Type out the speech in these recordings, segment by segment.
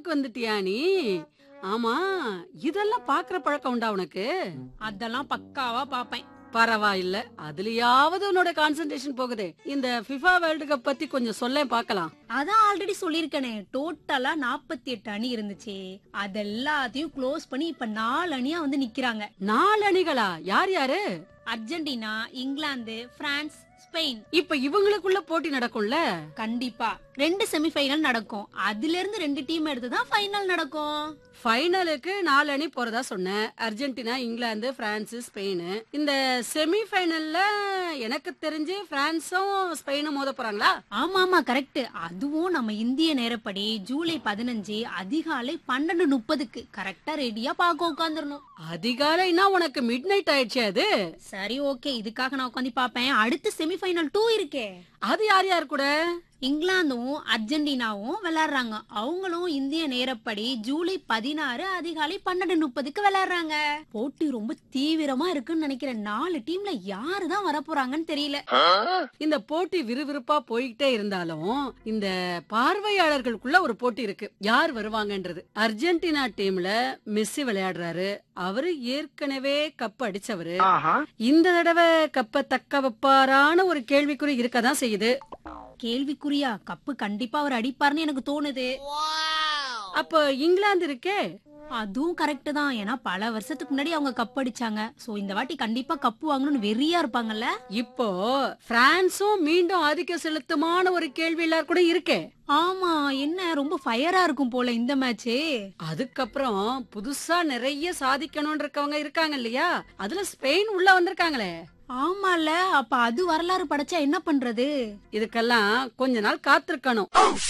அளவுக்கு வந்துட்டியா நீ ஆமா இதெல்லாம் பாக்குற பழக்கம் உண்டா உனக்கு அதெல்லாம் பக்காவா பாப்பேன் பரவாயில்ல அதுலயாவது உன்னோட கான்சென்ட்ரேஷன் போகுதே இந்த ஃபிஃபா வேர்ல்டு கப் பத்தி கொஞ்சம் சொல்ல பார்க்கலாம் அதான் ஆல்ரெடி சொல்லிருக்கனே டோட்டலா நாற்பத்தி எட்டு அணி இருந்துச்சு அதெல்லாத்தையும் க்ளோஸ் பண்ணி இப்ப நாலு அணியா வந்து நிக்கிறாங்க நாலு அணிகளா யார் யாரு அர்ஜென்டினா இங்கிலாந்து பிரான்ஸ் ஸ்பெயின் இப்ப இவங்களுக்குள்ள போட்டி நடக்கும்ல கண்டிப்பா ரெண்டு செமிஃபைனல் நடக்கும் அதுல இருந்து ரெண்டு டீம் எடுத்து தான் ஃபைனல் நடக்கும் ஃபைனலுக்கு நாலு அணி போறதா சொன்னேன் அர்ஜென்டினா இங்கிலாந்து பிரான்ஸ் ஸ்பெயின் இந்த செமி ஃபைனல்ல எனக்கு தெரிஞ்சு பிரான்ஸும் ஸ்பெயினும் மோத போறாங்களா ஆமா ஆமா கரெக்ட் அதுவும் நம்ம இந்திய நேரப்படி ஜூலை பதினஞ்சு அதிகாலை பன்னெண்டு முப்பதுக்கு கரெக்டா ரெடியா பார்க்க உட்காந்துடணும் அதிகாலைனா உனக்கு மிட் நைட் ஆயிடுச்சு அது சரி ஓகே இதுக்காக நான் உட்காந்து பாப்பேன் அடுத்து செமிஃபைனல் டூ இருக்கே அது யார் யார் கூட இங்கிலாந்தும் அர்ஜென்டினாவும் விளையாடுறாங்க அவங்களும் இந்திய நேரப்படி ஜூலை பதினாறு அதிகாலை பன்னெண்டு முப்பதுக்கு விளையாடுறாங்க போட்டி ரொம்ப தீவிரமா இருக்குன்னு நினைக்கிறேன் நாலு டீம்ல யாரு தான் வரப்போறாங்கன்னு தெரியல இந்த போட்டி விறுவிறுப்பா போய்கிட்டே இருந்தாலும் இந்த பார்வையாளர்களுக்குள்ள ஒரு போட்டி இருக்கு யார் வருவாங்கன்றது அர்ஜென்டினா டீம்ல மெஸ்ஸி விளையாடுறாரு அவரு ஏற்கனவே கப் அடிச்சவரு இந்த தடவை கப்ப தக்க வைப்பாரான ஒரு கேள்விக்குறி இருக்கதான் செய்யுது கேள்விக்குறியா கப்பு கண்டிப்பா அவர் அடிப்பார்னு எனக்கு தோணுது அப்ப இங்கிலாந்து இருக்கே அதுவும் கரெக்ட் தான் ஏன்னா பல வருஷத்துக்கு முன்னாடி அவங்க கப் அடிச்சாங்க சோ இந்த வாட்டி கண்டிப்பா கப்பு வாங்கணும்னு வெறியா இருப்பாங்கல்ல இப்போ பிரான்சும் மீண்டும் ஆதிக்கம் செலுத்துமான ஒரு கேள்வி எல்லாரும் கூட இருக்கே ஆமா என்ன ரொம்ப ஃபயரா இருக்கும் போல இந்த மேட்ச் அதுக்கப்புறம் புதுசா நிறைய சாதிக்கணும்னு இருக்கவங்க இருக்காங்க இல்லையா அதுல ஸ்பெயின் உள்ள வந்திருக்காங்களே ஆமால அப்ப அது வரலாறு படைச்சா என்ன பண்றது இதுக்கெல்லாம் கொஞ்ச நாள் காத்திருக்கணும்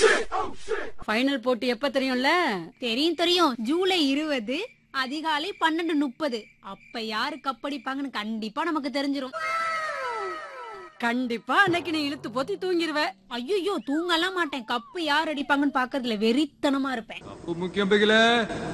ஃபைனல் போட்டி எப்ப தெரியும்ல தெரியும் தெரியும் ஜூலை இருபது அதிகாலை பன்னெண்டு முப்பது அப்ப யாரு கப்படிப்பாங்கன்னு கண்டிப்பா நமக்கு தெரிஞ்சிரும் கண்டிப்பா அன்னைக்கு நீ இழுத்து போத்தி தூங்கிருவ ஐயோ தூங்கலாம் மாட்டேன் கப்பு யார் அடிப்பாங்கன்னு பாக்குறதுல வெறித்தனமா இருப்பேன் முக்கியம் பிகில